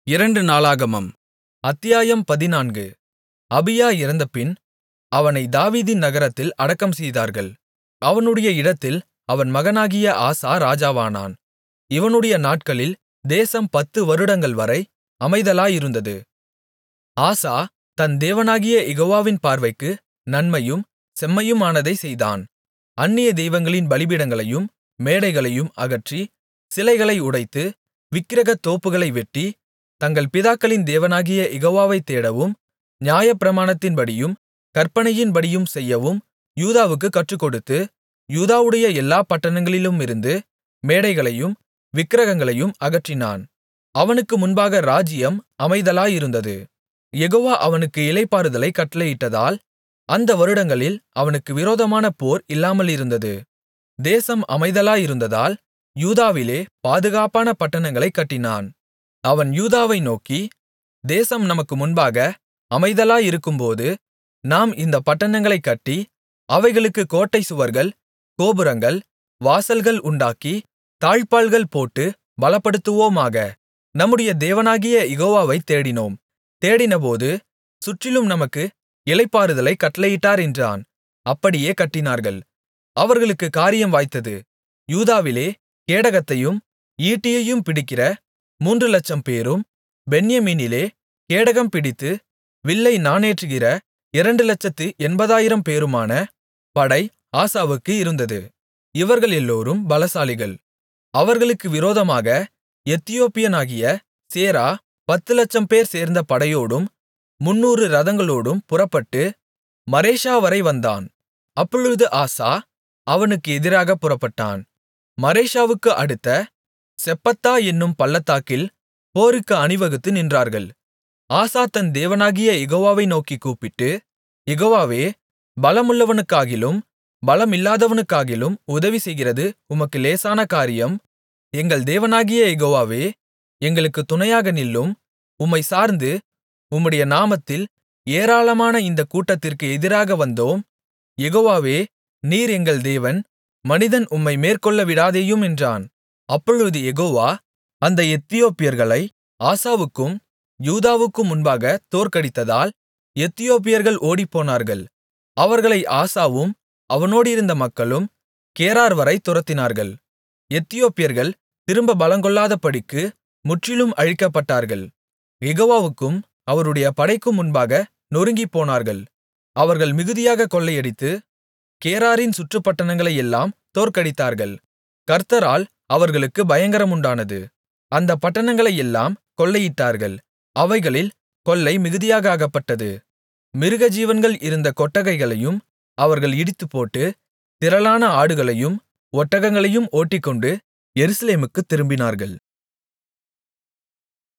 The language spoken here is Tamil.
இரண்டு நாளாகமம் அத்தியாயம் பதினான்கு அபியா இறந்தபின் அவனைத் தாவீதின் நகரத்தில் அடக்கம்செய்தார்கள் அவனுடைய இடத்தில் அவன் மகனாகிய ஆசா ராஜாவானான் இவனுடைய நாட்களில் தேசம் பத்து வருடங்கள்வரை அமைதலாயிருந்தது ஆசா தன் தேவனாகிய யெகோவாவின் பார்வைக்கு நன்மையும் செம்மையுமானதைச் செய்தான் அந்நிய தெய்வங்களின் பலிபீடங்களையும் மேடைகளையும் அகற்றி சிலைகளை உடைத்து விக்கிரகத் தோப்புகளை வெட்டி தங்கள் பிதாக்களின் தேவனாகிய யெகோவாவைத் தேடவும் நியாயப்பிரமாணத்தின்படியும் கற்பனையின்படியும் செய்யவும் யூதாவுக்குக் கற்றுக்கொடுத்து யூதாவுடைய எல்லாப் பட்டணங்களிலுமிருந்து மேடைகளையும் விக்கிரகங்களையும் அகற்றினான் அவனுக்கு முன்பாக ராஜ்ஜியம் அமைதலாயிருந்தது யெகோவா அவனுக்கு இளைப்பாறுதலைக் கட்டளையிட்டதால் அந்த வருடங்களில் அவனுக்கு விரோதமான போர் இல்லாமலிருந்தது தேசம் அமைதலாயிருந்ததால் யூதாவிலே பாதுகாப்பான பட்டணங்களைக் கட்டினான் அவன் யூதாவை நோக்கி தேசம் நமக்கு முன்பாக அமைதலாயிருக்கும்போது நாம் இந்தப் பட்டணங்களைக் கட்டி அவைகளுக்குக் கோட்டை சுவர்கள் கோபுரங்கள் வாசல்கள் உண்டாக்கி தாழ்ப்பாள்கள் போட்டு பலப்படுத்துவோமாக நம்முடைய தேவனாகிய யெகோவாவைத் தேடினோம் தேடினபோது சுற்றிலும் நமக்கு இளைப்பாறுதலைக் கட்டளையிட்டார் என்றான் அப்படியே கட்டினார்கள் அவர்களுக்குக் காரியம் வாய்த்தது யூதாவிலே கேடகத்தையும் ஈட்டியையும் பிடிக்கிற மூன்று லட்சம்பேரும் பென்யமீனிலே கேடகம் பிடித்து வில்லை நாணேற்றுகிற இரண்டு லட்சத்து எண்பதாயிரம் பேருமான படை ஆசாவுக்கு இருந்தது இவர்கள் எல்லோரும் பலசாலிகள் அவர்களுக்கு விரோதமாக எத்தியோப்பியனாகிய சேரா பத்து லட்சம்பேர் சேர்ந்த படையோடும் முந்நூறு இரதங்களோடும் புறப்பட்டு மரேஷாவரை வந்தான் அப்பொழுது ஆசா அவனுக்கு எதிராகப் புறப்பட்டான் மரேஷாவுக்கு அடுத்த செப்பத்தா என்னும் பள்ளத்தாக்கில் போருக்கு அணிவகுத்து நின்றார்கள் ஆசா தன் தேவனாகிய யெகோவாவை நோக்கிக் கூப்பிட்டு யெகோவாவே பலமுள்ளவனுக்காகிலும் பலமில்லாதவனுக்காகிலும் உதவி செய்கிறது உமக்கு லேசான காரியம் எங்கள் தேவனாகிய யெகோவாவே எங்களுக்குத் துணையாக நில்லும் உம்மைச் சார்ந்து உம்முடைய நாமத்தில் ஏராளமான இந்தக் கூட்டத்திற்கு எதிராக வந்தோம் யெகோவாவே நீர் எங்கள் தேவன் மனிதன் உம்மை மேற்கொள்ள விடாதேயும் என்றான் அப்பொழுது யெகோவா அந்த எத்தியோப்பியர்களை ஆசாவுக்கும் யூதாவுக்கும் முன்பாக தோற்கடித்ததால் எத்தியோப்பியர்கள் ஓடிப்போனார்கள் அவர்களை ஆசாவும் அவனோடிருந்த மக்களும் கேரார்வரை துரத்தினார்கள் எத்தியோப்பியர்கள் திரும்ப பலங்கொள்ளாதபடிக்கு முற்றிலும் அழிக்கப்பட்டார்கள் யெகோவாவுக்கும் அவருடைய படைக்கும் முன்பாக நொறுங்கிப்போனார்கள் அவர்கள் மிகுதியாகக் கொள்ளையடித்து கேராரின் சுற்றுப்பட்டணங்களையெல்லாம் தோற்கடித்தார்கள் கர்த்தரால் அவர்களுக்கு பயங்கரமுண்டானது அந்தப் பட்டணங்களையெல்லாம் கொள்ளையிட்டார்கள் அவைகளில் கொள்ளை மிகுதியாக அகப்பட்டது மிருகஜீவன்கள் இருந்த கொட்டகைகளையும் அவர்கள் இடித்துப்போட்டு திரளான ஆடுகளையும் ஒட்டகங்களையும் ஓட்டிக்கொண்டு எருசலேமுக்குத் திரும்பினார்கள்